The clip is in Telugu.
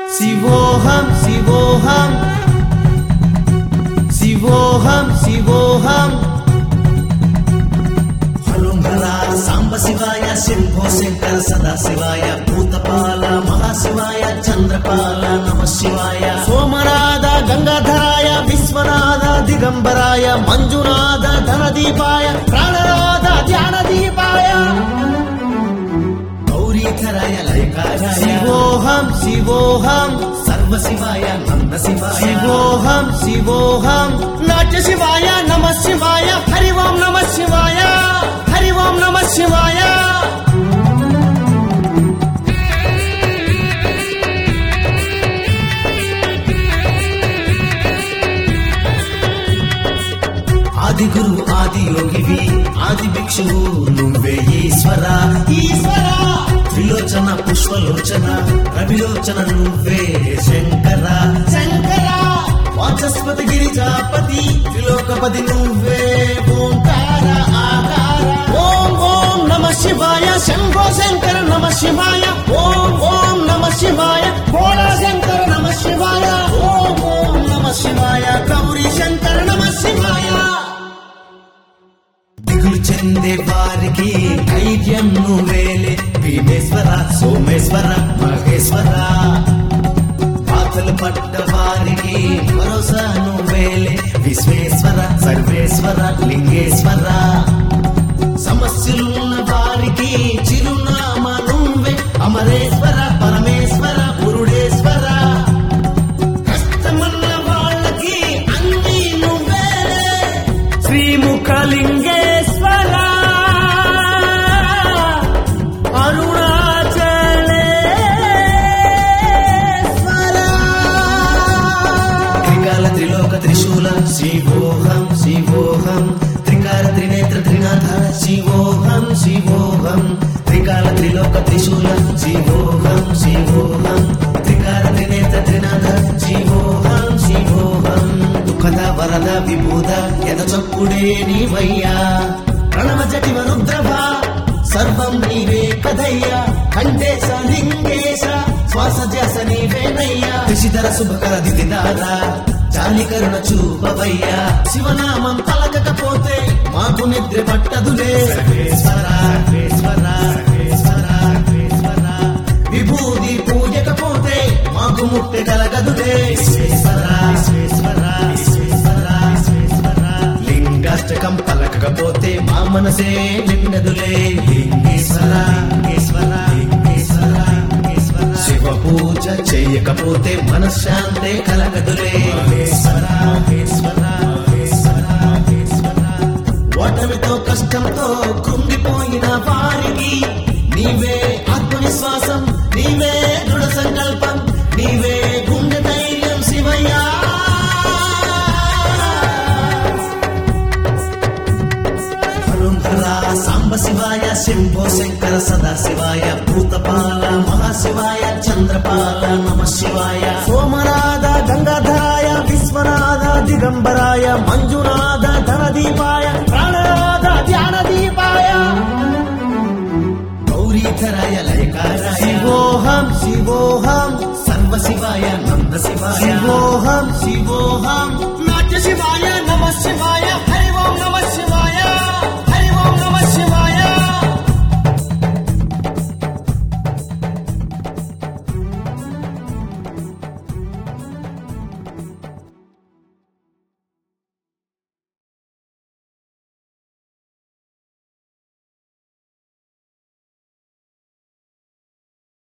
శివోహం శివోహం శివోహం శివోహం హరుంగళ సాంబ శివాయ శంభో శంకర సదా శివాయ భూతపాల మహాశివాయ చంద్రపాల నమ శివాయ సోమనాథ గంగాధరాయ విశ్వనాథ దిగంబరాయ మంజునాథ ధనదీపాయ ప్రాణనాథ ధ్యానదీపాయ గౌరీధరాయ లయకారాయ శివోహం శివోహం సర్వ శివాయ నంద శివాయ శివోహం శివోహం నాట్య శివాయ నమ శివాయ హరి ఓం నమ శివాయ హరి ఓం నమ శివాయ ఆది గురువు ఆది యోగివి ఆది భిక్షువు నువ్వే ఈశ్వర ఈశ్వర త్రిలోచన పుష్పలోచన రవిలోచన నువ్వే శంకర శంకర వాచస్పతి గిరిజాపతి త్రిలోకపతి నువ్వే ఓంకార ఆకార ఓం ఓం నమ శివాయ శంభో శంకర నమ శివాయ ఓం ఓం నమ శివాయ భోళా శంకర నమ శివాయ ఓం ఓం నమ శివాయ గౌరీ శంకర నమ శివాయ దిగులు చెందే వారికి ధైర్యం నువ్వేలే భీమేశ్వర సోమేశ్వర మహేశ్వర బాధలు పడ్డ వారికి భరోసా నువ్వేలే విశ్వేశ్వర సర్వేశ్వర లింగేశ్వర సమస్యలున్న వారికి చిరునామా నువ్వే అమరేశ్వర పరమేశ్వర పురుడేశ్వర కష్టమన్న వాళ్ళకి అన్ని నువ్వేలే శ్రీముఖలింగేశ్వర అరుణాచలేశ్వర త్రికాల త్రిలోక త్రిశూల శివోహం శివోహం త్రికాల త్రినేత్ర త్రినాథ శివోహం శివోహం త్రికాల త్రిలోక త్రిశూల శివోహం శివోహం త్రికాల త్రినేత్ర త్రినాథ శివోహం శివోహం దుఃఖద వరద విభూత ఎద చప్పుడే నీవయ్యా ప్రణవ జటివ రుద్రభ సర్వం నీవే కదయ్యా కంఠేశ లింగేశ శ్వాస జస నీవేనయ్యా ఋషిధర శుభకర దిదిదారా జాలి కరుణ చూపవయ్యా శివనామం పలకకపోతే మాకు నిద్ర పట్టదులే సర్వేశ్వర సర్వేశ్వర సర్వేశ్వర సర్వేశ్వర విభూతి పూజకపోతే మాకు ముక్తి కలగదులే విశ్వేశ్వర విశ్వేశ్వర విశ్వేశ్వర విశ్వేశ్వర లింగాష్టకం పలకకపోతే మా మనసే నిండదులే లింగేశ్వర లింగేశ్వర లింగేశ్వర లింగేశ్వర శివ పూజ చేయకపోతే మనశ్శాంతే కలగదులే మహేశ్వర మహేశ్వర మహేశ్వర మహేశ్వర ఓటమితో కష్టంతో కృంగిపోయిన వారికి నీవే ఆత్మవిశ్వాసం నీవే దృఢ సంకల్పం నీవే గుండె ధైర్యం శివయ్యా హరుంధర సాంబ శివాయ శంభో శంకర సదా శివాయ భూతపాల మహాశివాయ చంద్రపాల నమ శివాయ సోమనాథ గంగాధరాయ విశ్వనాథ దిగంబరాయ మంజునాథ ధనదీపాయ ప్రాణనాథ ధ్యానదీపాయ గౌరీధరాయ లయకారాయ శివోహం శివోహం సర్వ శివాయ నంద శివాయ శివోహం శివోహం నాట్య శివాయ నమ శివాయ హరి ఓం నమ శివాయ